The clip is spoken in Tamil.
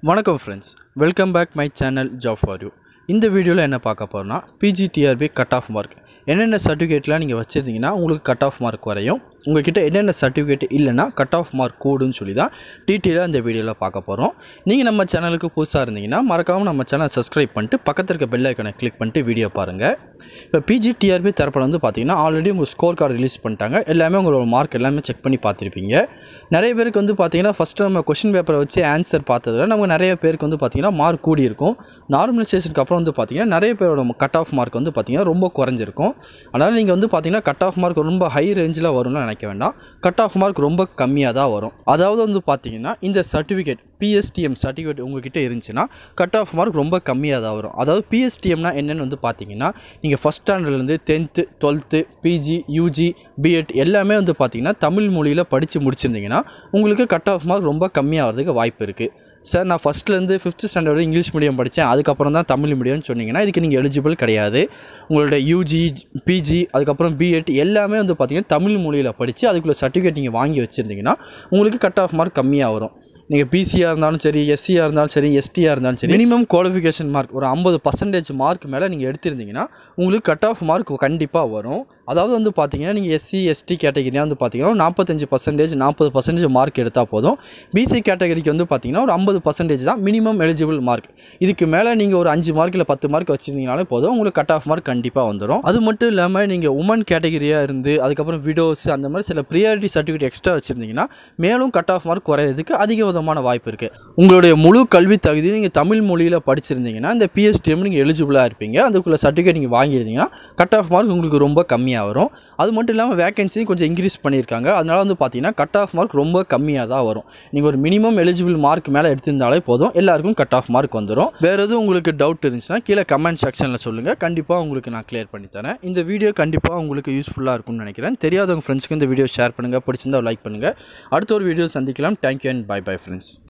வணக்கம் friends welcome back my channel job for you இந்த வீடியோவில் என்ன பார்க்க போகிறோம்னா பிஜிடிஆர்பி கட் ஆஃப் மார்க் என்னென்ன சர்டிஃபிகேட்லாம் நீங்கள் வச்சுருந்தீங்கன்னா உங்களுக்கு கட் ஆஃப் மார்க் வரையும் உங்ககிட்ட என்னென்ன சர்டிஃபிகேட் இல்லைன்னா கட் ஆஃப் மார்க் கூடுன்னு சொல்லி தான் டீட்டெயிலாக இந்த வீடியோவில் பார்க்க போகிறோம் நீங்கள் நம்ம சேனலுக்கு புதுசாக இருந்தீங்கன்னா மறக்காமல் நம்ம சேனல் சப்ஸ்கிரைப் பண்ணிட்டு பக்கத்தில் இருக்க பெல் ஐக்கனை கிளிக் பண்ணிட்டு வீடியோ பாருங்கள் இப்போ பிஜிடிஆர்பி தரப்பில் வந்து பார்த்தீங்கன்னா ஆல்ரெடி உங்கள் ஸ்கோர் கார்டு ரிலீஸ் பண்ணிட்டாங்க எல்லாமே உங்களோட மார்க் எல்லாமே செக் பண்ணி பார்த்துருப்பீங்க நிறைய பேருக்கு வந்து பார்த்தீங்கன்னா ஃபஸ்ட்டு நம்ம கொஷின் பேப்பரை வச்சு ஆன்சர் பார்த்ததுல நமக்கு நிறைய பேருக்கு வந்து பார்த்தீங்கன்னா மார்க் கூடி இருக்கும் நார்மலைசேஷனுக்கு அப்புறம் வந்து பார்த்தீங்கன்னா நிறைய பேரோட கட் ஆஃப் மார்க் வந்து பார்த்தீங்கன்னா ரொம்ப குறைஞ்சிருக்கும் அதனால் நீங்கள் வந்து பார்த்தீங்கன்னா கட் ஆஃப் மார்க் ரொம்ப ஹை ரேஞ்சில் வரும்னு நினைக்க வேண்டாம் கட் ஆஃப் மார்க் ரொம்ப கம்மியாக தான் வரும் அதாவது வந்து பார்த்தீங்கன்னா இந்த சர்டிஃபிகேட் பிஎஸ்டிஎம் சர்டிஃபிகேட் உங்ககிட்ட இருந்துச்சுன்னா கட் ஆஃப் மார்க் ரொம்ப கம்மியாக தான் வரும் அதாவது பிஎஸ்டிஎம்னா என்னென்னு வந்து பார்த்தீங்கன்னா நீங்கள் ஃபஸ்ட் ஸ்டாண்டர்ட்லேருந்து tenth twelfth PG UG BEd எல்லாமே வந்து பார்த்தீங்கன்னா தமிழ் மொழியில் படித்து முடிச்சிருந்தீங்கன்னா உங்களுக்கு கட் ஆஃப் மார்க் ரொம்ப கம்மியாக வரதுக்கு வாய்ப்பு இருக்குது சார் நான் ஃபஸ்ட்லேருந்து ஃபிஃப்த் ஸ்டாண்டர்ட் வரை இங்கிலீஷ் மீடியம் படித்தேன் அதுக்கப்புறம் தான் தமிழ் மீடியம்னு சொன்னீங்கன்னா இதுக்கு நீங்கள் எலிஜிபிள் கிடையாது உங்களோட யூஜி பிஜி அதுக்கப்புறம் பிஎட் எல்லாமே வந்து பார்த்தீங்கன்னா தமிழ் மொழியில் படித்து அதுக்குள்ள சர்டிஃபிகேட் நீங்கள் வாங்கி வச்சுருந்தீங்கன்னா உங்களுக்கு கட் ஆஃப் மார்க் கம்மியாக வரும் நீங்கள் பிசியாக இருந்தாலும் சரி எஸ்சியாக இருந்தாலும் சரி எஸ்டியாக இருந்தாலும் சரி மினிமம் குவாலிஃபிகேஷன் மார்க் ஒரு ஐம்பது பர்சன்டேஜ் மார்க் மேலே நீங்கள் எடுத்திருந்தீங்கன்னா உங்களுக்கு கட் ஆஃப் மார்க் கண்டிப்பாக வரும் அதாவது வந்து பார்த்தீங்கன்னா நீங்கள் எஸ்சி எஸ்டி கேட்டகரியாக வந்து பார்த்தீங்கன்னா நாற்பத்தஞ்சு பர்சன்டேஜ் நாற்பது பர்சன்டேஜ் மார்க் எடுத்தால் போதும் பிசி கேட்டகரிக்கு வந்து பார்த்தீங்கன்னா ஒரு ஐம்பது பர்சன்டேஜ் தான் மினிமம் எலிஜிபிள் மார்க் இதுக்கு மேலே நீங்கள் ஒரு அஞ்சு மார்க் இல்லை பத்து மார்க் வச்சுருந்தீங்கனாலே போதும் உங்களுக்கு கட் ஆஃப் மார்க் கண்டிப்பாக வந்துடும் அது மட்டும் இல்லாமல் நீங்கள் உமன் கேட்டகரியாக இருந்து அதுக்கப்புறம் விடோஸ் அந்த மாதிரி சில ப்ரியாரிட்டி சர்டிஃபிகேட் எக்ஸ்ட்ரா வச்சுருந்தீங்கன்னா மேலும் கட் ஆஃப் மார்க் குறையிறதுக்கு அதிக விதமான வாய்ப்பு இருக்குது உங்களுடைய முழு கல்வி தகுதி நீங்கள் தமிழ் மொழியில் படிச்சிருந்தீங்கன்னா இந்த பிஎஸ்டிஎம் நீங்கள் எலிஜிபிளாக இருப்பீங்க அதுக்குள்ள சர்டிஃபிகேட் நீங்கள் வாங்கியிருந்தீங்கன்னா கட் ஆஃப் மார்க் உங்களுக்கு ரொம்ப கம்மியாக வரும் அது மட்டும் இல்லாமல் வேகன்சி கொஞ்சம் இன்க்ரீஸ் பண்ணியிருக்காங்க அதனால வந்து பார்த்தீங்கன்னா கட் ஆஃப் மார்க் ரொம்ப கம்மியாக தான் வரும் நீங்கள் ஒரு மினிமம் எலிஜிபிள் மார்க் மேலே எடுத்திருந்தாலே போதும் எல்லாருக்கும் கட் ஆஃப் மார்க் வந்துடும் வேறு எதுவும் உங்களுக்கு டவுட் இருந்துச்சுன்னா கீழே கமெண்ட் செக்ஷனில் சொல்லுங்கள் கண்டிப்பாக உங்களுக்கு நான் கிளியர் பண்ணி தரேன் இந்த வீடியோ கண்டிப்பாக உங்களுக்கு யூஸ்ஃபுல்லாக இருக்கும்னு நினைக்கிறேன் தெரியாதவங்க ஃப்ரெண்ட்ஸ்க்கு இந்த வீடியோ ஷேர் பண்ணுங்கள் பிடிச்சிருந்தா லைக் பண்ணுங்கள் அடுத்த ஒரு வீடியோ சந்திக்கலாம் thank you and bye bye friends